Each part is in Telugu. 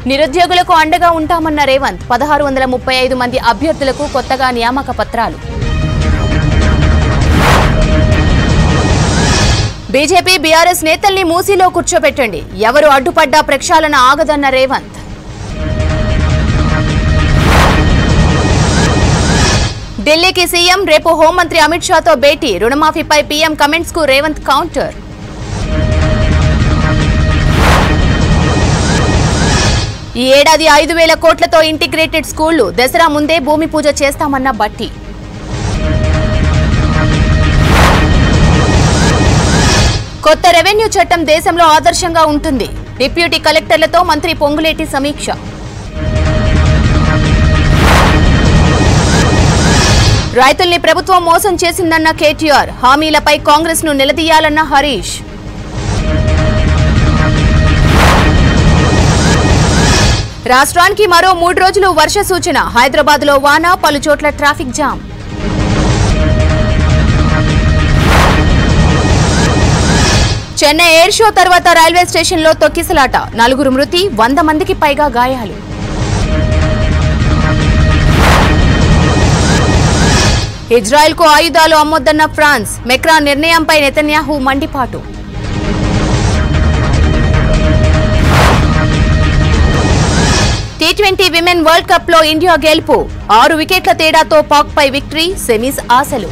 నిరుద్యోగులకు అండగా ఉంటామన్న రేవంత్ పదహారు వందల ముప్పై ఐదు మంది అభ్యర్థులకు కొత్తగా నియామక పత్రాలు బీజేపీ బీఆర్ఎస్ నేతల్ని మూసీలో కూర్చోబెట్టండి ఎవరు అడ్డుపడ్డా ప్రక్షాళన ఆగదన్న రేవంత్ ఢిల్లీకి సీఎం రేపు హోంమంత్రి అమిత్ షాతో భేటీ రుణమాఫీపై పీఎం కమెంట్స్ కు రేవంత్ కౌంటర్ ఈ ఏడాది ఐదు వేల కోట్లతో ఇంటిగ్రేటెడ్ స్కూళ్లు దసరా ముందే భూమి పూజ చేస్తామన్న బట్టి కొత్త రెవెన్యూ చట్టం దేశంలో ఆదర్శంగా ఉంటుంది డిప్యూటీ కలెక్టర్లతో మంత్రి పొంగులేటి సమీక్ష రైతుల్ని ప్రభుత్వం మోసం చేసిందన్న కేటీఆర్ హామీలపై కాంగ్రెస్ ను నిలదీయాలన్న హరీష్ రాష్ట్రానికి మరో మూడు రోజులు వర్ష సూచన హైదరాబాద్ లో వాన పలు చోట్ల traffic jam Chennai air show తర్వాత రైల్వే స్టేషన్లో తొక్కిసలాట నలుగురు మృతి వంద మందికి పైగా గాయాలు ఇజ్రాయెల్కు ఆయుధాలు అమ్మొద్దన్న ఫ్రాన్స్ మెక్రా నిర్ణయంపై నెతన్యాహు మండిపాటు T twenty women world cup లో ఇండియా గెలుపు ఆరు వికెట్ల తేడాతో పాక్ పై విక్టరీ సెమీస్ ఆశలు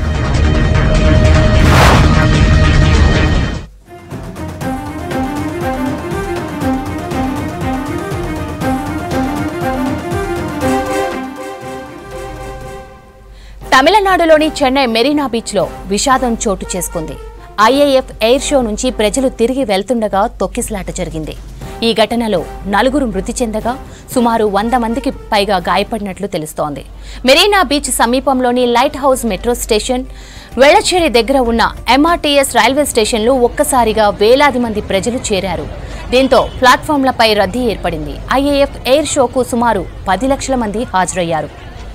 తమిళనాడులోని చెన్నై మెరీనా బీచ్లో విషాదం చోటు చేసుకుంది ఐఏఎఫ్ ఎయిర్ షో నుంచి ప్రజలు తిరిగి వెళ్తుండగా తొక్కిసలాట జరిగింది ఈ ఘటనలో నలుగురు మృతి చెందగా సుమారు వంద మందికి పైగా గాయపడినట్లు తెలుస్తోంది మెరీనా బీచ్ సమీపంలోని light house metro station Velachery దగ్గర ఉన్న ఎంఆర్టీఎస్ రైల్వే స్టేషన్లో ఒక్కసారిగా వేలాది మంది ప్రజలు చేరారు దీంతో ప్లాట్ఫామ్లపై రద్దీ ఏర్పడింది ఐఏఎఫ్ ఎయిర్ షోకు సుమారు పది లక్షల మంది హాజరయ్యారు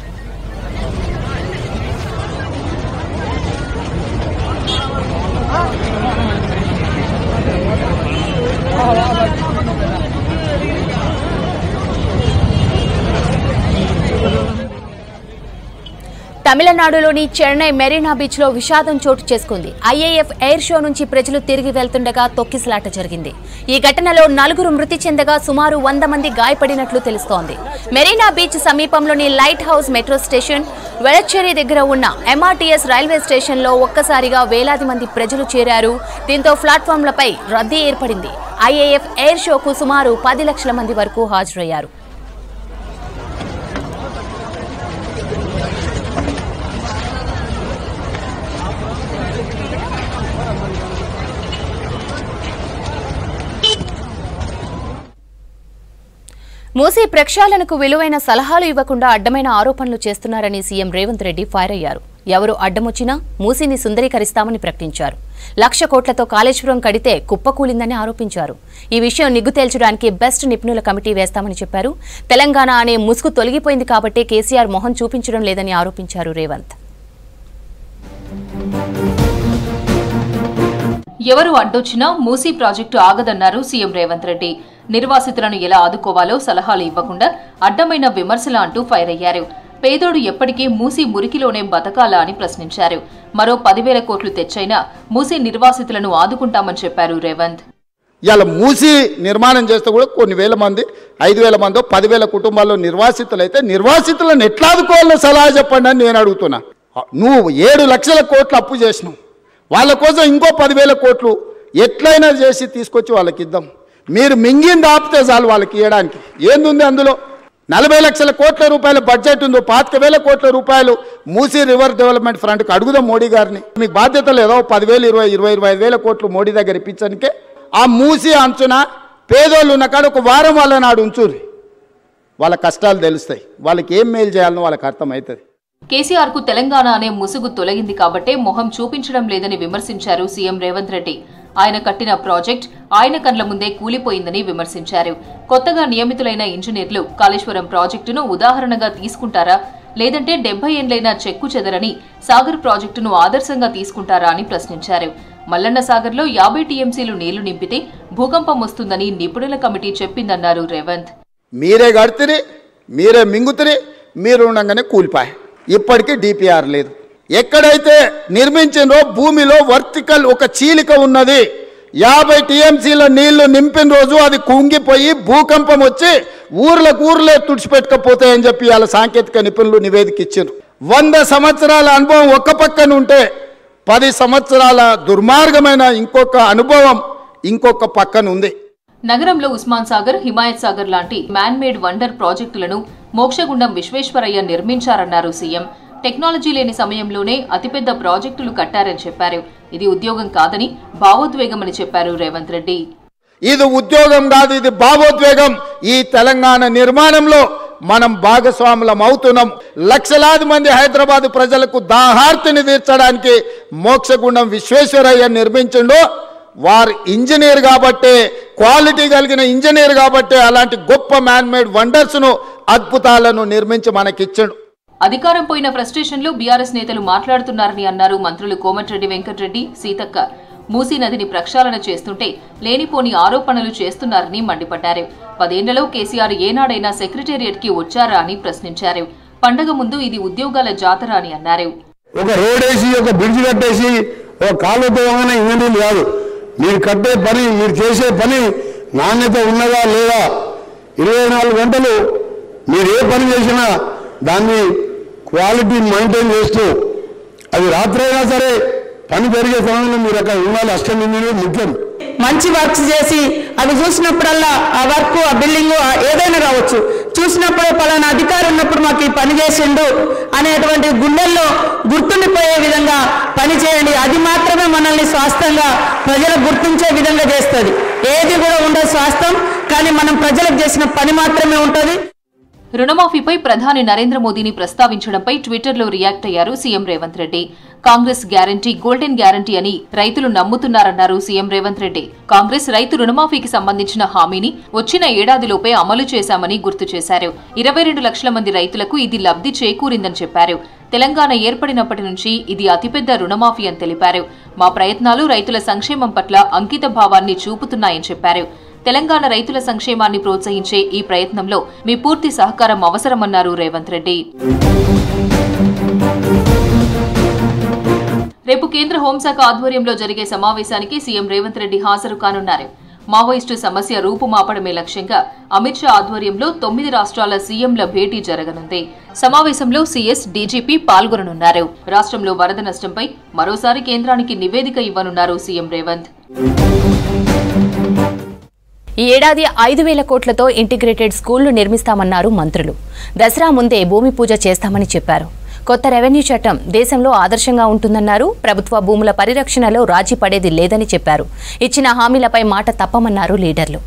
తమిళనాడులోని చెన్నై మెరీనా బీచ్ లో విషాదం చోటు చేసుకుంది ఐఏఎఫ్ ఎయిర్ షో నుంచి ప్రజలు తిరిగి వెళ్తుండగా తొక్కిసలాట జరిగింది ఈ ఘటనలో నలుగురు మృతి చెందగా సుమారు వంద మంది గాయపడినట్లు తెలుస్తోంది మెరీనా బీచ్ సమీపంలోని light house metro station Velachery దగ్గర ఉన్న ఎంఆర్టీఎస్ రైల్వే స్టేషన్లో ఒక్కసారిగా వేలాది మంది ప్రజలు చేరారు దీంతో ప్లాట్ఫామ్లపై రద్దీ ఏర్పడింది ఐఏఎఫ్ ఎయిర్ షోకు సుమారు పది లక్షల మంది వరకు హాజరయ్యారు మూసీ ప్రక్షాళనకు విలువైన సలహాలు ఇవ్వకుండా అడ్డమైన ఆరోపణలు చేస్తున్నారని సీఎం రేవంత్ రెడ్డి ఫైర్ అయ్యారు ఎవరు అడ్డమొచ్చినా మూసీని సుందరీకరిస్తామని ప్రకటించారు లక్ష కోట్లతో కాళేశ్వరం కడితే కుప్పకూలిందని ఆరోపించారు ఈ విషయం నిగ్గు తేల్చడానికి బెస్ట్ నిపుణుల కమిటీ వేస్తామని చెప్పారు తెలంగాణ అనే ముసుగు తొలగిపోయింది కాబట్టి కేసీఆర్ మొహం చూపించడం లేదని ఆరోపించారు రేవంత్ ఎవరు అడ్డొచ్చినా మూసీ ప్రాజెక్టు ఆగదన్నారు సీఎం రేవంత్ రెడ్డి నిర్వాసితులను ఎలా ఆదుకోవాలో సలహాలు ఇవ్వకుండా అడ్డమైన విమర్శలు అంటూ ఫైర్ అయ్యారు పేదోడు ఎప్పటికీ మూసీ మురికిలోనే బతకాలా అని ప్రశ్నించారు మరో పదివేల కోట్లు తెచ్చైనా మూసీ నిర్వాసితులను ఆదుకుంటామని చెప్పారు రేవంత్ ఇవాళ మూసి నిర్మాణం చేస్తే కూడా కొన్ని వేల మంది ఐదు వేల మందో పదివేల కుటుంబాల్లో నిర్వాసితులు అయితే నిర్వాసితులను ఎట్లా ఆదుకోవాలో సలహా చెప్పండి అని నేను అడుగుతున్నా నువ్వు ఏడు లక్షల కోట్లు అప్పు చేసినావు వాళ్ళ కోసం ఇంకో పదివేల కోట్లు ఎట్లయినా చేసి తీసుకొచ్చి వాళ్ళకి ఇద్దాం మీరు మింగింది ఆపితే చాలు వాళ్ళకి ఇవ్వడానికి ఏందుంది అందులో నలభై లక్షల కోట్ల రూపాయల బడ్జెట్ ఉందో పాతిక వేల కోట్ల రూపాయలు మూసీ రివర్ డెవలప్మెంట్ ఫ్రంట్కి అడుగుదాం మోడీ గారిని మీకు బాధ్యత లేదో పదివేలు ఇరవై ఇరవై ఇరవై ఐదు వేల కోట్లు మోడీ దగ్గర ఇప్పించడానికే ఆ మూసి అంచున పేదోళ్ళు ఉన్న కాడ ఒక వారం వాళ్ళ నాడు ఉంచుర్రి వాళ్ళ కష్టాలు తెలుస్తాయి వాళ్ళకి ఏం మేలు చేయాలనో వాళ్ళకి అర్థమవుతుంది కేసీఆర్ కు తెలంగాణ అనే ముసుగు తొలగింది కాబట్టే మొహం చూపించడం లేదని విమర్శించారు సీఎం రేవంత్ రెడ్డి ఆయన కట్టిన ప్రాజెక్ట్ ఆయన కండ్ల ముందే కూలిపోయిందని విమర్శించారు కొత్తగా నియమితులైన ఇంజనీర్లు కాళేశ్వరం ప్రాజెక్టును ఉదాహరణగా తీసుకుంటారా లేదంటే డెబ్బై ఏండ్లైన చెక్కు చెదరని సాగర్ ప్రాజెక్టును ఆదర్శంగా తీసుకుంటారా అని ప్రశ్నించారు మల్లన్న సాగర్లో యాభై టీఎంసీలు నీళ్లు నింపితే భూకంపం వస్తుందని నిపుణుల కమిటీ చెప్పిందన్నారు రేవంత్ మీరే కడితిరి మీరే మింగుతిరి మీరు ఉండగానే కూలిపాయి ఇప్పటికీ డిపిఆర్ లేదు ఎక్కడైతే నిర్మించిందో భూమిలో వర్టికల్ ఒక చీలిక ఉన్నది యాభై టీఎంసీల నీళ్లు నింపిన రోజు అది కుంగిపోయి భూకంపం వచ్చి ఊర్లకు ఊర్లే తుడిచిపెట్టకపోతాయని చెప్పి వాళ్ళ సాంకేతిక నిపుణులు నివేదిక ఇచ్చారు వంద సంవత్సరాల అనుభవం ఒక్క పక్కన ఉంటే పది సంవత్సరాల దుర్మార్గమైన ఇంకొక అనుభవం ఇంకొక పక్కన ఉంది నగరంలో ఉస్మాన్ సాగర్ హిమాయత్ సాగర్ లాంటి మ్యాన్ మేడ్ వండర్ ప్రాజెక్టులను మోక్షగుండం విశ్వేశ్వరయ్య నిర్మించారన్నారు సీఎం టెక్నాలజీ లేని సమయంలోనే అతిపెద్ద ప్రాజెక్టులు కట్టారని చెప్పారు ఇది ఉద్యోగం కాదని భావోద్వేగమని చెప్పారు రేవంత్ రెడ్డి ఇది ఉద్యోగం కాదు ఇది భావోద్వేగం ఈ తెలంగాణ నిర్మాణంలో మనం భాగస్వాములం అవుతున్నాం లక్షలాది మంది హైదరాబాద్ ప్రజలకు దాహార్తిని తీర్చడానికి మోక్షగుండం విశ్వేశ్వరయ్య నిర్మించిండు వారు ఇంజనీర్ కాబట్టే క్వాలిటీ కలిగిన ఇంజనీర్ కాబట్టే అలాంటి గొప్ప మ్యాన్ మేడ్ వండర్స్ను అద్భుతాలను నిర్మించి మనకిచ్చిండు అధికారం పోయిన ఫ్రస్ట్రేషన్ లో బీఆర్ఎస్ నేతలు మాట్లాడుతున్నారని అన్నారు మంత్రులు కోమటిరెడ్డి వెంకటరెడ్డి సీతక్క మూసీ నదిని ప్రక్షాళన చేస్తుంటే లేనిపోని ఆరోపణలు చేస్తున్నారని మండిపడ్డారు పదేళ్లలో కేసీఆర్ ఏనాడైనా సెక్రటేరియట్ కి వచ్చారా అని ప్రశ్నించారు పండగ ముందు ఇది ఉద్యోగాల జాతర అని అన్నారు ఒక రోడ్ వేసి ఒక బ్రిడ్జ్ కట్టేసి ఒక కాలువ పోగానే ఇంజనీర్లు కాదు మీరు కట్టే పని మీరు చేసే పని నాణ్యత ఉన్నదా లేదా ఇరవై నాలుగు గంటలు మీరు ఏ పని చేసినా దాన్ని క్వాలిటీ మెయింటైన్ చేస్తూ అది రాత్రైనా సరే పని జరిగే సమయంలో మీరు అక్కడ ఉండాలి అసిస్టెంట్ ఇంజనీర్ ముఖ్యం మంచి వర్క్స్ చేసి అవి చూసినప్పుడల్లా ఆ వర్క్ ఆ బిల్డింగ్ ఏదైనా కావచ్చు చూసినప్పుడు పలానా అధికారి ఉన్నప్పుడు మాకు ఈ పని చేసిండు అనేటువంటి గుండెల్లో గుర్తుండిపోయే విధంగా పని చేయండి అది మాత్రమే మనల్ని స్వాస్థంగా ప్రజలకు గుర్తించే విధంగా చేస్తుంది ఏది కూడా ఉండదు స్వాస్థం కానీ మనం ప్రజలకు చేసిన పని మాత్రమే ఉంటుంది రుణమాఫీపై ప్రధాని నరేంద్ర మోదీని ప్రస్తావించడంపై ట్విట్టర్లో రియాక్ట్ అయ్యారు CM Revanth Reddy Congress guarantee golden guarantee అని రైతులు నమ్ముతున్నారన్నారు సీఎం రేవంత్ రెడ్డి కాంగ్రెస్ రైతు రుణమాఫీకి సంబంధించిన హామీని వచ్చిన ఏడాదిలోపే అమలు చేశామని గుర్తు చేశారు ఇరవై రెండు లక్షల మంది రైతులకు ఇది లబ్ధి చేకూరిందని చెప్పారు తెలంగాణ ఏర్పడినప్పటి నుంచి ఇది అతిపెద్ద రుణమాఫీ అని తెలిపారు మా ప్రయత్నాలు రైతుల సంక్షేమం పట్ల అంకిత భావాన్ని చూపుతున్నాయని చెప్పారు తెలంగాణ రైతుల సంక్షేమాన్ని ప్రోత్సహించే ఈ ప్రయత్నంలో మీ పూర్తి సహకారం అవసరమన్నారు రేవంత్ రెడ్డి రేపు కేంద్ర హోంశాఖ ఆధ్వర్యంలో జరిగే సమావేశానికి సీఎం రేవంత్ రెడ్డి హాజరు కానున్నారు మావోయిస్టు సమస్య రూపుమాపడమే లక్ష్యంగా అమిత్ షా ఆధ్వర్యంలో తొమ్మిది రాష్ట్రాల సీఎంల భేటీ జరగనుంది సమావేశంలో సీఎస్ డీజీపీ పాల్గొననున్నారు రాష్ట్రంలో వరద నష్టంపై మరోసారి కేంద్రానికి నివేదిక ఇవ్వనున్నారు సీఎం రేవంత్ ఈ ఏడాది ఐదు వేల కోట్లతో ఇంటిగ్రేటెడ్ స్కూళ్లు నిర్మిస్తామన్నారు మంత్రులు దసరా ముందే భూమి పూజ చేస్తామని చెప్పారు కొత్త రెవెన్యూ చట్టం దేశంలో ఆదర్శంగా ఉంటుందన్నారు ప్రభుత్వ భూముల పరిరక్షణలో రాజీ పడేది లేదని చెప్పారు ఇచ్చిన హామీలపై మాట తప్పమన్నారు లీడర్లు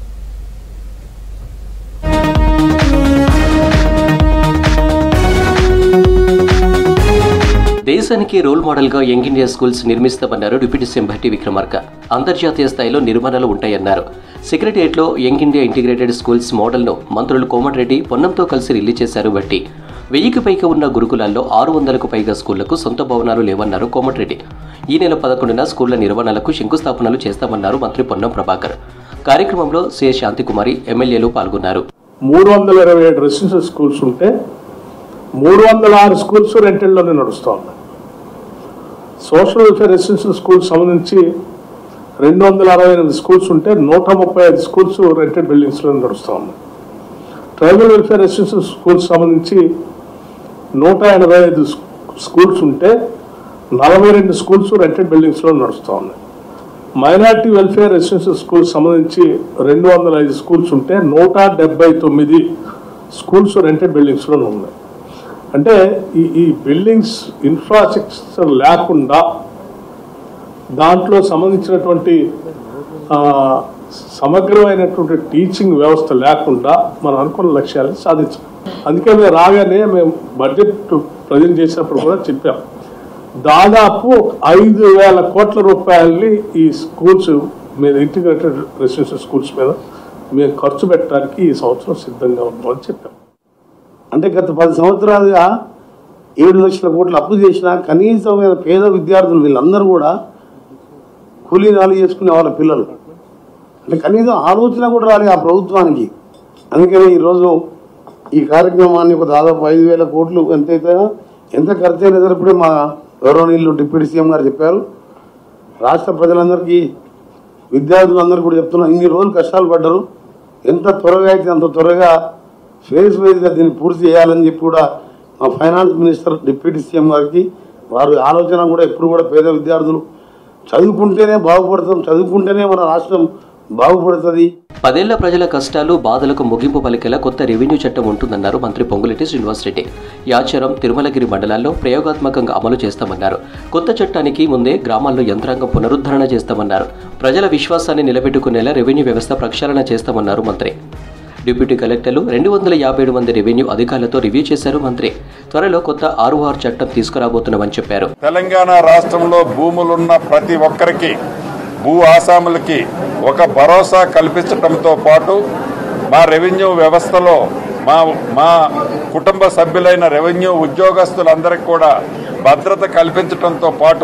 దేశానికి రోల్ మోడల్గా యంగ్ ఇండియా స్కూల్స్ నిర్మిస్తామన్నారు డిప్యూటీ సీఎం భట్టి విక్రమార్క అంతర్జాతీయ స్థాయిలో నిర్మాణాలు ఉంటాయన్నారు సెక్రటరియట్లో యంగ్ ఇండియా ఇంటిగ్రేటెడ్ స్కూల్స్ మోడల్ను మంత్రులు కోమటిరెడ్డి పొన్నంతో కలిసి రిలీజ్ చేశారు భట్టి వెయ్యికి పైగా ఉన్న గురుకులాల్లో ఆరు వందలకు పైగా స్కూళ్లకు సొంత భవనాలు లేవన్నారు కోమటిరెడ్డి ఈ నెల పదకొండున స్కూళ్ల నిర్వహణలకు శంకుస్థాపనలు చేస్తామన్నారు మంత్రి పొన్నం ప్రభాకర్ కార్యక్రమంలో సి శాంతికుమారి ఎమ్మెల్యేలు పాల్గొన్నారు మూడు వందల ఇరవై ఏడు రెసిడెన్షియల్ స్కూల్స్ ఉంటే మూడు వందల ఆరు స్కూల్స్ రెంటెడ్లోనే నడుస్తూ ఉన్నాయి సోషల్ వెల్ఫేర్ రెసిడెన్షియల్ స్కూల్స్ సంబంధించి రెండు వందల అరవై ఎనిమిది స్కూల్స్ ఉంటే నూట ముప్పై ఐదు స్కూల్స్ రెంటెడ్ బిల్డింగ్స్లో నడుస్తూ ఉన్నాయి ట్రైబల్ వెల్ఫేర్ రెసిడెన్షియల్ స్కూల్స్ సంబంధించి నూట ఎనభై ఐదు స్కూల్స్ ఉంటే నలభై రెండు స్కూల్స్ రెంటెడ్ బిల్డింగ్స్లో నడుస్తూ ఉన్నాయి మైనార్టీ వెల్ఫేర్ రెసిడెన్షియల్ స్కూల్స్ సంబంధించి రెండు వందల ఐదు స్కూల్స్ ఉంటే నూట డెబ్బై తొమ్మిది స్కూల్స్ రెంటెడ్ బిల్డింగ్స్లో ఉన్నాయి అంటే ఈ ఈ బిల్డింగ్స్ ఇన్ఫ్రాస్ట్రక్చర్ లేకుండా దాంట్లో సంబంధించినటువంటి ఆ, సమగ్రమైనటువంటి టీచింగ్ వ్యవస్థ లేకుండా మనం అనుకున్న లక్ష్యాలను సాధించాం అందుకే మేము రాగానే మేము బడ్జెట్ ప్రజెంట్ చేసినప్పుడు కూడా చెప్పాం దాదాపు ఐదు వేల కోట్ల రూపాయలని ఈ స్కూల్స్ మీద ఇంటిగ్రేటెడ్ రెసిడెన్షియల్ స్కూల్స్ మీద మేము ఖర్చు పెట్టడానికి ఈ సంవత్సరం సిద్ధంగా ఉన్నామని చెప్పాం అంటే గత పది సంవత్సరాలుగా ఏడు లక్షల కోట్లు అప్పు చేసిన కనీసమైన పేద విద్యార్థులు వీళ్ళందరూ కూడా కూలీనాలు చేసుకునే వాళ్ళ పిల్లలు అంటే కనీసం ఆలోచన కూడా రాలేదు ఆ ప్రభుత్వానికి అందుకని ఈరోజు ఈ కార్యక్రమాన్ని ఒక దాదాపు ఐదు వేల కోట్లు ఎంతైతే ఎంత ఖర్చు అయినా సరే ఇప్పుడే మా గౌరవనీయులు డిప్యూటీ సీఎం గారు చెప్పారు రాష్ట్ర ప్రజలందరికీ విద్యార్థులందరూ కూడా చెప్తున్నారు ఇన్ని రోజులు కష్టాలు పడ్డారు ఎంత త్వరగా అయితే అంత త్వరగా ఫేజ్ వైజ్గా దీన్ని పూర్తి చేయాలని చెప్పి కూడా మా ఫైనాన్స్ మినిస్టర్ డిప్యూటీ సీఎం గారికి వారి ఆలోచన కూడా ఎప్పుడు కూడా పేద విద్యార్థులు చదువుకుంటేనే బాగుపడతాం చదువుకుంటేనే మన రాష్ట్రం బాగుపడుతుంది పదేళ్ల ప్రజల కష్టాలు బాధలకు ముగింపు పలికేలా కొత్త రెవెన్యూ చట్టం ఉంటుందన్నారు మంత్రి పొంగులేటి శ్రీనివాసరెడ్డి యాచారం తిరుమలగిరి మండలాల్లో ప్రయోగాత్మకంగా అమలు చేస్తామన్నారు కొత్త చట్టానికి ముందే గ్రామాల్లో యంత్రాంగం పునరుద్ధరణ చేస్తామన్నారు ప్రజల విశ్వాసాన్ని నిలబెట్టుకునేలా రెవెన్యూ వ్యవస్థ ప్రక్షాళన చేస్తామన్నారు మంత్రి డిప్యూటీ కలెక్టర్లు రెండు వందల యాభై ఏడు మంది రెవెన్యూ అధికారులతో రివ్యూ చేశారు మంత్రి త్వరలో కొత్త ఆర్ఓఆర్ చట్టం తీసుకురాబోతున్నామని చెప్పారు తెలంగాణ రాష్ట్రంలో భూములున్న ప్రతి ఒక్కరికి భూ ఆసాములకి ఒక భరోసా కల్పించడంతో పాటు మా రెవెన్యూ వ్యవస్థలో మా మా కుటుంబ సభ్యులైన రెవెన్యూ ఉద్యోగస్తులందరికీ కూడా భద్రత కల్పించడంతో పాటు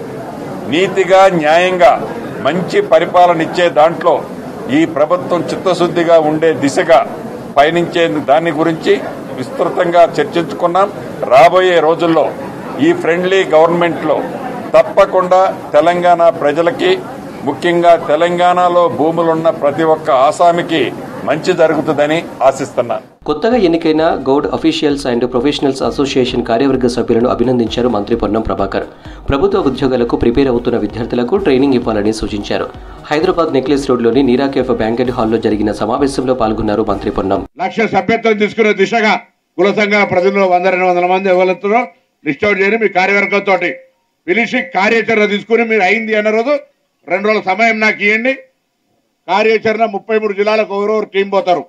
నీతిగా న్యాయంగా మంచి పరిపాలన ఇచ్చే దాంట్లో ఈ ప్రభుత్వం చిత్తశుద్ధిగా ఉండే దిశగా పయనించే దాని గురించి విస్తృతంగా చర్చించుకున్నాం రాబోయే రోజుల్లో ఈ ఫ్రెండ్లీ గవర్నమెంట్లో తప్పకుండా తెలంగాణ ప్రజలకి ముఖ్యంగా తెలంగాణలో భూములున్న ప్రతి ఒక్క ఆసామికి మంచి జరుగుతుందని ఆశిస్తున్నాను కొత్తగా ఎన్నికైన Goud officials and professionals association కార్యవర్గ సభ్యులను అభినందించారు మంత్రి పొన్నం ప్రభాకర్ ప్రభుత్వ ఉద్యోగాలకు ప్రిపేర్ అవుతున్న విద్యార్థులకు ట్రైనింగ్ ఇవ్వాలని సూచించారు హైదరాబాద్ నెక్లెస్ రోడ్లోని నీరాకేఫ్ బ్యాంకెట్ హాల్లో జరిగిన సమావేశంలో పాల్గొన్నారు మంత్రి పొన్నం లక్ష సభ్యత్వం తీసుకునే దిశగా కుల సంఘ ప్రజల్లో వంద రెండు వందల మంది ఎవరుతున్నారో లిస్ట్ అవుట్ చేయని మీ కార్యవర్గంతో పిలిచి కార్యాచరణ తీసుకుని మీరు అయింది అన్న రోజు రెండు రోజుల సమయం నాకు ఇవ్వండి కార్యాచరణ ముప్పై మూడు జిల్లాలకు ఎవరెవరు టీం పోతారు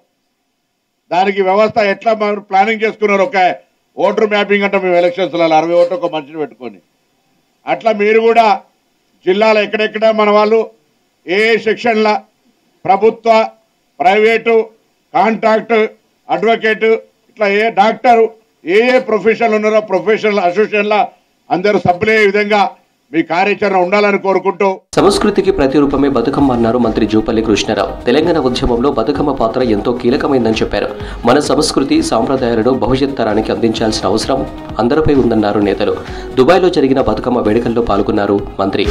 దానికి వ్యవస్థ ఎట్లా మనం ప్లానింగ్ చేసుకున్నారు ఒక ఓటర్ మ్యాపింగ్ అంటే మేము ఎలక్షన్స్లో అరవై ఓటు ఒక మనిషిని పెట్టుకొని అట్లా మీరు కూడా జిల్లాలో ఎక్కడెక్కడ మన వాళ్ళు ఏ ఏ సెక్షన్ల ప్రభుత్వ ప్రైవేటు కాంట్రాక్ట్ అడ్వకేట్ ఇట్లా ఏ డాక్టర్ ఏ ఏ ప్రొఫెషన్లు ఉన్నారో ప్రొఫెషనల్ అసోసియేషన్ల అందరూ సభ్యులయ్యే విధంగా మీ కార్యాచరణ ఉండాలని కోరుకుంటూ సంస్కృతికి ప్రతిరూపమే బతుకమ్మ అన్నారు మంత్రి జూపల్లి కృష్ణారావు తెలంగాణ ఉద్యమంలో బతుకమ్మ పాత్ర ఎంతో కీలకమైందని చెప్పారు మన సంస్కృతి సాంప్రదాయాలను భవిష్యత్ తరానికి అందించాల్సిన అవసరం అందరిపై ఉందన్నారు నేతలు దుబాయ్లో జరిగిన బతుకమ్మ వేడుకల్లో పాల్గొన్నారు మంత్రి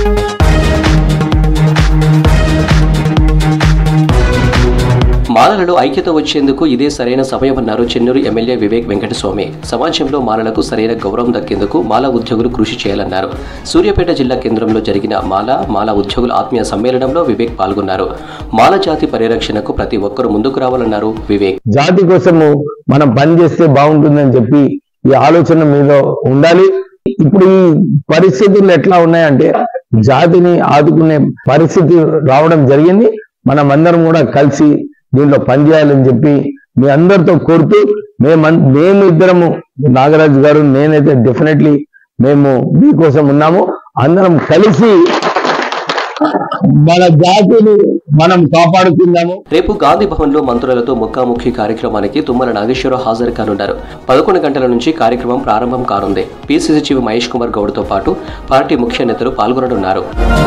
మాలలలో ఐక్యత వచ్చేందుకు ఇదే సరైన సమయమన్నారు చెన్నూరు ఎమ్మెల్యే వివేక్ వెంకటస్వామి సమాజంలో మాలలకు సరైన గౌరవం దక్కేందుకు మాల ఉద్యోగులు కృషి చేయాలన్నారు సూర్యాపేట జిల్లా కేంద్రంలో జరిగిన మాల మాల ఉద్యోగుల ఆత్మీయ సమ్మేళనంలో వివేక్ పాల్గొన్నారు మాల జాతి పరిరక్షణకు ప్రతి ఒక్కరూ ముందుకు రావాలన్నారు వివేక్ జాతి కోసము మనం పనిచేస్తే బాగుంటుందని చెప్పి ఈ ఆలోచన మీద ఉండాలి ఇప్పుడు ఈ పరిస్థితులు ఎట్లా ఉన్నాయంటే జాతిని ఆదుకునే పరిస్థితి రావడం జరిగింది మనం అందరం కూడా కలిసి దీంట్లో పనిచేయాలని చెప్పి మీ అందరితో కోరుతూ మేము మేము ఇద్దరము నాగరాజు గారు నేనైతే డెఫినెట్లీ మేము మీకోసం ఉన్నాము అందరం కలిసి మన జాతిని మనం కాపాడుకుందాము రేపు గాంధీ భవన్లో మంత్రులతో ముఖాముఖి కార్యక్రమానికి తుమ్మల నాగేశ్వరరావు హాజరు కానున్నారు పదకొండు గంటల నుంచి కార్యక్రమం ప్రారంభం కానుంది పిసిసి చీఫ్ మహేష్ కుమార్ గౌడ్తో పాటు పార్టీ ముఖ్య నేతలు పాల్గొననున్నారు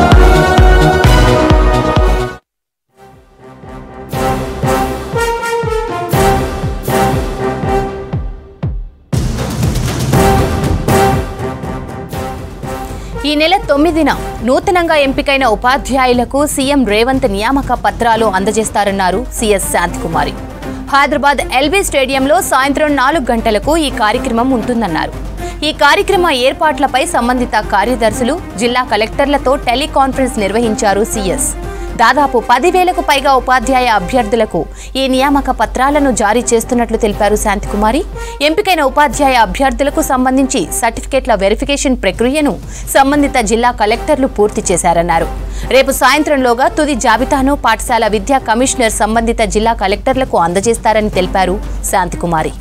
ఈ నెల తొమ్మిదిన నూతనంగా ఎంపికైన ఉపాధ్యాయులకు సీఎం రేవంత్ నియామక పత్రాలు అందజేస్తారన్నారు సీఎస్ శాంతికుమారి హైదరాబాద్ ఎల్బీ స్టేడియంలో సాయంత్రం నాలుగు గంటలకు ఈ కార్యక్రమం ఉంటుందన్నారు ఈ కార్యక్రమ ఏర్పాట్లపై సంబంధిత కార్యదర్శులు జిల్లా కలెక్టర్లతో టెలికాన్ఫరెన్స్ నిర్వహించారు సీఎస్ దాదాపు పదివేలకు పైగా ఉపాధ్యాయ అభ్యర్థులకు ఈ నియామక పత్రాలను జారీ చేస్తున్నట్లు తెలిపారు శాంతికుమారి ఎంపికైన ఉపాధ్యాయ అభ్యర్థులకు సంబంధించి సర్టిఫికేట్ల వెరిఫికేషన్ ప్రక్రియను సంబంధిత జిల్లా కలెక్టర్లు పూర్తి చేశారన్నారు రేపు సాయంత్రంలోగా తుది జాబితాను పాఠశాల విద్యా కమిషనర్ సంబంధిత జిల్లా కలెక్టర్లకు అందజేస్తారని తెలిపారు శాంతికుమారి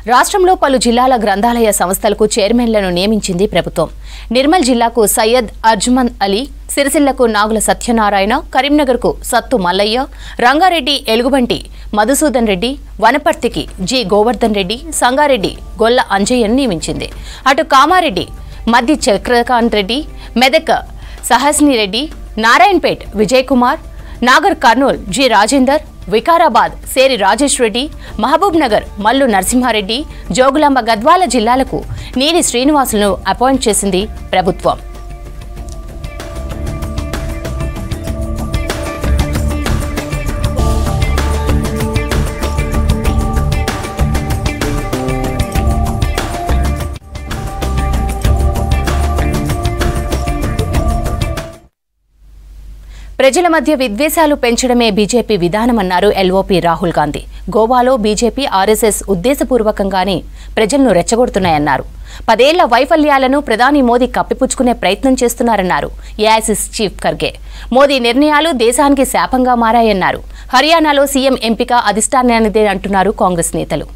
రాష్ట్రంలో పలు జిల్లాల గ్రంథాలయ సంస్థలకు చైర్మన్లను నియమించింది ప్రభుత్వం నిర్మల్ జిల్లాకు సయ్యద్ అజ్మన్ అలీ సిరిసిల్లకు నాగుల సత్యనారాయణ కరీంనగర్కు సత్తు మల్లయ్య రంగారెడ్డి ఎలుగుబంటి మధుసూదన్ రెడ్డి వనపర్తికి జి గోవర్ధన్ రెడ్డి సంగారెడ్డి గొల్ల అంజయ్యను నియమించింది అటు కామారెడ్డి మద్ది చక్రకాంత్ రెడ్డి మెదక్ సహస్ని రెడ్డి నారాయణపేట్ విజయ్ కుమార్ నాగర్ కర్నూల్ జి రాజేందర్ వికారాబాద్ సేరి రాజేష్ రెడ్డి మహబూబ్ నగర్ మల్లు నరసింహారెడ్డి జోగులాంబ గద్వాల జిల్లాలకు నీలి శ్రీనివాసులను అపాయింట్ చేసింది ప్రభుత్వం ప్రజల మధ్య విద్వేషాలు పెంచడమే బీజేపీ విధానమన్నారు ఎల్ఓపీ రాహుల్ గాంధీ గోవాలో బీజేపీ ఆర్ఎస్ఎస్ ఉద్దేశపూర్వకంగానే ప్రజలను రెచ్చగొడుతున్నాయన్నారు పదేళ్ల వైఫల్యాలను ప్రధాని మోదీ కప్పిపుచ్చుకునే ప్రయత్నం చేస్తున్నారన్నారు ఏఐసిస్ చీఫ్ ఖర్గే మోదీ నిర్ణయాలు దేశానికి శాపంగా మారాయన్నారు హర్యానాలో సీఎం ఎంపిక అధిష్టానానిదే అంటున్నారు కాంగ్రెస్ నేతలు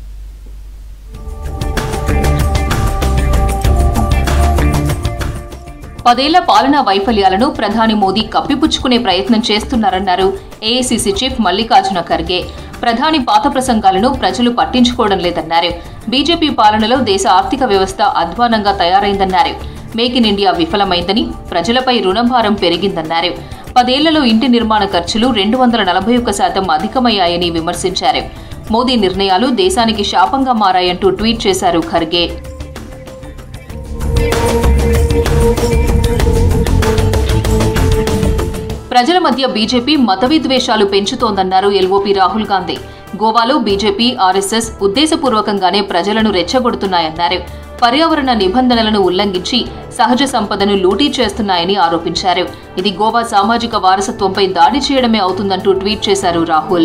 పదేళ్ల పాలనా వైఫల్యాలను ప్రధాని మోదీ కప్పిపుచ్చుకునే ప్రయత్నం చేస్తున్నారన్నారు ఏఐసీసీ చీఫ్ మల్లికార్జున ఖర్గే ప్రధాని పాత ప్రసంగాలను ప్రజలు పట్టించుకోవడం లేదన్నారు బీజేపీ పాలనలో దేశ ఆర్థిక వ్యవస్థ అధ్వానంగా తయారైందన్నారు మేక్ ఇన్ ఇండియా విఫలమైందని ప్రజలపై రుణభారం పెరిగిందన్నారు పదేళ్లలో ఇంటి నిర్మాణ ఖర్చులు రెండు వందల నలభై ఒక్క శాతం అధికమయ్యాయని విమర్శించారు మోదీ నిర్ణయాలు దేశానికి శాపంగా మారాయంటూ ట్వీట్ చేశారు ఖర్గే ప్రజల మధ్య బీజేపీ మత విద్వేషాలు పెంచుతోందన్నారు ఎల్ఓపీ రాహుల్ గాంధీ గోవాలో బీజేపీ ఆర్ఎస్ఎస్ ఉద్దేశపూర్వకంగానే ప్రజలను రెచ్చగొడుతున్నాయన్నారు పర్యావరణ నిబంధనలను ఉల్లంఘించి సహజ సంపదను లూటీ చేస్తున్నాయని ఆరోపించారు ఇది గోవా సామాజిక వారసత్వంపై దాడి చేయడమే అవుతుందంటూ ట్వీట్ చేశారు రాహుల్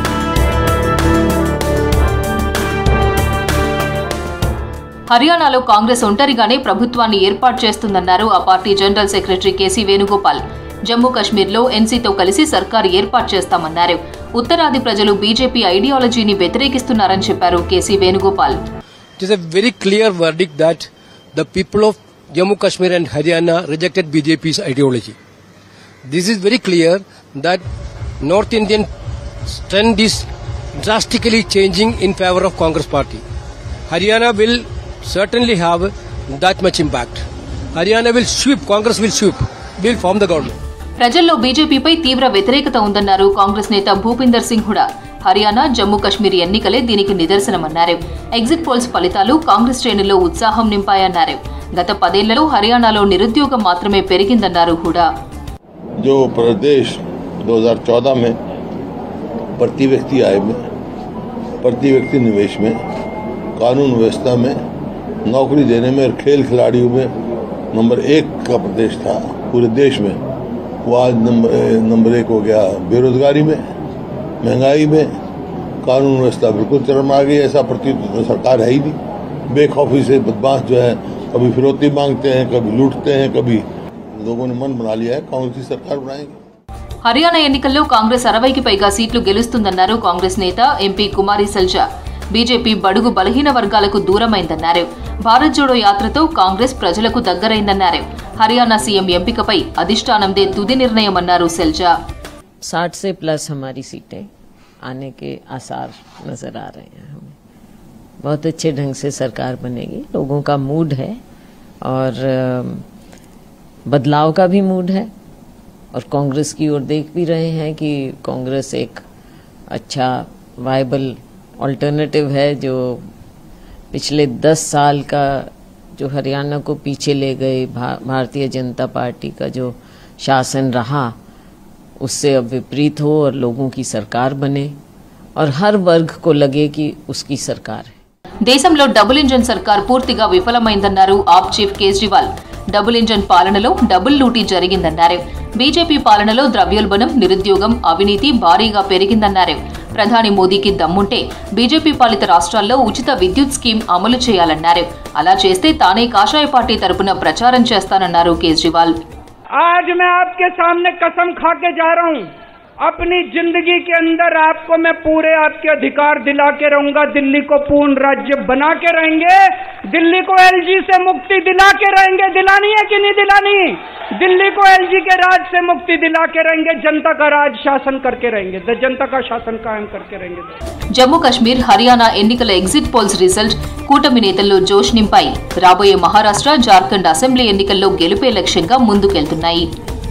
హర్యానాలో కాంగ్రెస్ ఒంటరిగానే ప్రభుత్వాన్ని ఏర్పాటు చేస్తుందన్నారు ఆ party general secretary KC Venugopal Jammu కశ్మీర్లో ఎన్సీతో కలిసి సర్కారు ఏర్పాటు చేస్తామన్నారు ఉత్తరాది ప్రజలు బీజేపీ ఐడియాలజీని వ్యతిరేకిస్తున్నారని చెప్పారు KC Venugopal It is a very clear verdict that the people of Jammu Kashmir and Haryana rejected BJP's ideology. This is very clear that North Indian trend is drastically changing in favor of Congress party. Haryana will certainly have that much impact. Haryana will sweep, Congress will sweep, will form the government. ప్రజల్లో బీజేపీపై తీవ్ర వ్యతిరేకత ఉందన్నారు కాంగ్రెస్ నేత భూపిందర్ సింగ్ హుడా హర్యానా జమ్మూ కశ్మీర్ ఎన్నికలే దీనికి నిదర్శనమన్నారు ఎగ్జిట్ పోల్స్ ఫలితాలు కాంగ్రెస్ శ్రేణుల్లో ఉత్సాహం నింపాయన్నారు గత పదేళ్లలో హర్యానాలో నిరుద్యోగం మాత్రమే పెరిగిందన్నారు హుడా जो प्रदेश 2014 में प्रति व्यक्ति आय में प्रति व्यक्ति निवेश में कानून व्यवस्था में नौकरी देने में और खेल खिलाड़ियों में नंबर एक का प्रदेश था पूरे देश में वो आज नंबर नंबर एक हो गया बेरोजगारी में महंगाई में कानून व्यवस्था बिल्कुल चरम आ गई ऐसा प्रतीत तो सरकार है ही नहीं बेखौफी से बदमाश जो है कभी फिरौती मांगते हैं कभी लूटते हैं कभी लोगों ने मन बना लिया है कांग्रेस की सरकार बनाएंगे హర్యానా ఎన్నికల్లో కాంగ్రెస్ అరవైకి పైగా సీట్లు గెలుస్తుందన్నారు కాంగ్రెస్ నేత ఎంపీ కుమారి సల్జా బీజేపీ బడుగు బలహీన వర్గాలకు దూరమైందన్నారు భారత్ జోడో యాత్రతో కాంగ్రెస్ ప్రజలకు దగ్గరైందన్నారు హర్యానా సీఎం ఎంపికపై అధిష్టానందే తుది నిర్ణయమన్నారు సెల్జా साठ से प्लस हमारी सीटें आने के आसार नजर आ रहे हैं हमें बहुत अच्छे ढंग से सरकार बनेगी लोगों का मूड है और अम, बदलाव का भी मूड है और कांग्रेस की ओर देख भी रहे हैं कि कांग्रेस एक अच्छा वायबल ऑल्टरनेटिव है जो पिछले दस साल का जो हरियाणा को पीछे ले गए भा, भारतीय जनता पार्टी का जो शासन रहा उससे अब विपरीत हो और लोगों की सरकार बने और हर वर्ग को लगे कि उसकी सरकार है దేశంలో డబుల్ ఇంజన్ సర్కార్ పూర్తిగా విఫలమైందన్నారు AAP chief Kejriwal double engine పాలనలో డబుల్ లూటీ జరిగిందన్నారు బీజేపీ పాలనలో ద్రవ్యోల్బణం నిరుద్యోగం అవినీతి భారీగా పెరిగిందన్నారు ప్రధాని మోదీకి దమ్ముంటే బీజేపీ పాలిత రాష్ట్రాల్లో ఉచిత విద్యుత్ స్కీమ్ అమలు చేయాలన్నారు అలా చేస్తే తానే కాషాయ పార్టీ తరపున ప్రచారం చేస్తానన్నారు కేజ్రీవాల్ आज मैं आपके सामने कसम खा के जा रहा हूं अपनी जिंदगी के अंदर आपको मैं पूरे आपके अधिकार दिला के रहूंगा दिल्ली को पूर्ण राज्य बना के रहेंगे दिल्ली को एलजी से मुक्ति दिला के रहेंगे दिलानी है कि नहीं दिलानी दिल्ली को एलजी के राज से मुक्ति दिला के रहेंगे जनता का राज शासन करके रहेंगे द- जनता का शासन कायम करके रहेंगे జమ్మూ కశ్మీర్ హర్యానా ఎన్నికల ఎగ్జిట్ పోల్స్ రిజల్ట్ కూటమి నేతల్లో జోష్ నింపాయి రాబోయే మహారాష్ట్ర జార్ఖండ్ అసెంబ్లీ ఎన్నికల్లో గెలుపే లక్ష్యంగా ముందుకెళ్తున్నాయి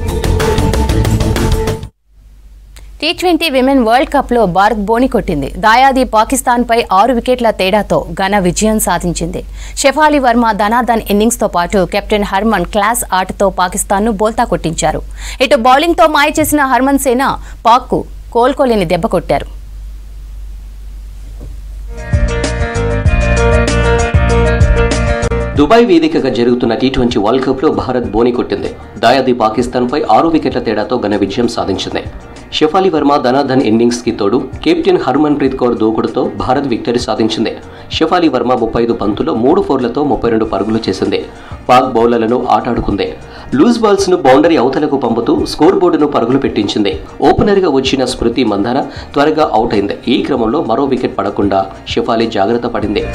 టీ ట్వంటీ విమెన్ వరల్డ్ కప్లో భారత్ బోని కొట్టింది దాయాది పాకిస్తాన్పై ఆరు వికెట్ల తేడాతో ఘన విజయం సాధించింది షెఫాలి వర్మ ధనాధన్ ఇన్నింగ్స్తో పాటు కెప్టెన్ హర్మన్ క్లాస్ ఆటతో పాకిస్తాన్ను బోల్తా కొట్టించారు ఇటు బౌలింగ్తో మాయ చేసిన హర్మన్ సేన పాక్కు కోలుకోలేని దెబ్బ కొట్టారు దుబాయ్ వేదికగా జరుగుతున్న టీ ట్వంటీ వరల్డ్ కప్ లో భారత్ బోని కొట్టింది దాయాది పాకిస్తాన్ పై ఆరు వికెట్ల తేడాతో ఘన విజయం సాధించింది షెఫాలి వర్మ ధనాధన్ ఇన్నింగ్స్ కి తోడు కెప్టెన్ హర్మన్ ప్రీత్ కౌర్ దూకుడుతో భారత్ విక్టరీ సాధించింది షెఫాలి వర్మ ముప్పై ఐదు బంతుల్లో మూడు ఫోర్లతో ముప్పై రెండు పరుగులు చేసింది పాక్ బౌలర్లను ఆటాడుకుంది లూజ్ బాల్స్ ను బౌండరీ అవతలకు పంపుతూ స్కోర్ బోర్డును పరుగులు పెట్టించింది ఓపెనర్ గా వచ్చిన స్మృతి మందాన త్వరగా అవుట్ అయింది ఈ క్రమంలో మరో వికెట్ పడకుండా షెఫాలి జాగ్రత్త పడింది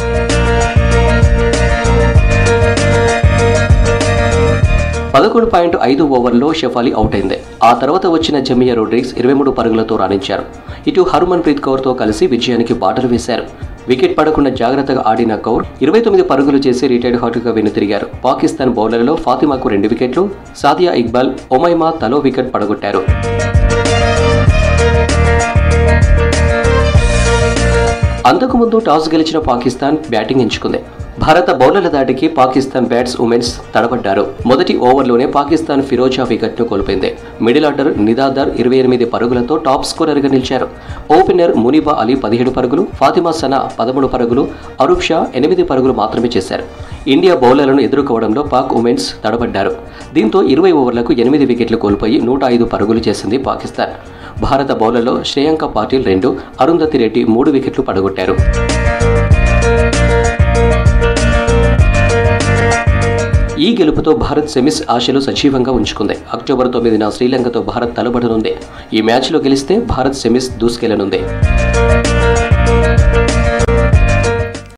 పదకొండు పాయింట్ ఐదు ఓవర్లో షెఫాలి అవుట్ అయింది ఆ తర్వాత వచ్చిన జమియా రోడ్రిగ్స్ ఇరవై మూడు పరుగులతో రాణించారు ఇటు హర్మన్ ప్రీత్ కౌర్తో కలిసి విజయానికి బాటలు వేశారు వికెట్ పడకుండా జాగ్రత్తగా ఆడిన కౌర్ ఇరవై తొమ్మిది పరుగులు చేసి రిటైర్డ్ హాట్గా వెనుతిరిగారు పాకిస్తాన్ బౌలర్లలో ఫాతిమాకు రెండు వికెట్లు సాదియా ఇక్బాల్ ఒమైమా తలో వికెట్ పడగొట్టారు అంతకుముందు టాస్ గెలిచిన పాకిస్తాన్ బ్యాటింగ్ ఎంచుకుంది భారత బౌలర్ల దాటికి పాకిస్తాన్ బ్యాట్స్ ఉమెన్స్ తడబడ్డారు మొదటి ఓవర్లోనే పాకిస్తాన్ ఫిరోజా వికెట్ను కోల్పోయింది మిడిల్ ఆర్డర్ నిదాదర్ ఇరవై ఎనిమిది పరుగులతో టాప్ స్కోరర్గా నిలిచారు ఓపెనర్ మునిబా అలీ పదిహేడు పరుగులు ఫాతిమా సనా పదమూడు పరుగులు అరూప్ షా ఎనిమిది పరుగులు మాత్రమే చేశారు ఇండియా బౌలర్లను ఎదుర్కోవడంలో పాక్ ఉమెన్స్ తడబడ్డారు దీంతో ఇరవై ఓవర్లకు ఎనిమిది వికెట్లు కోల్పోయి నూట ఐదు పరుగులు చేసింది పాకిస్తాన్ భారత బౌలర్లో శ్రేయాంక పాటిల్ రెండు అరుంధతి రెడ్డి మూడు వికెట్లు పడగొట్టారు ఈ గెలుపుతో భారత్ సెమీస్ ఆశలు సజీవంగా ఉంచుకుంది అక్టోబర్ తొమ్మిదిన శ్రీలంకతో భారత్ తలబడనుంది ఈ మ్యాచ్లో గెలిస్తే భారత్ సెమీస్ దూసుకెళ్లనుంది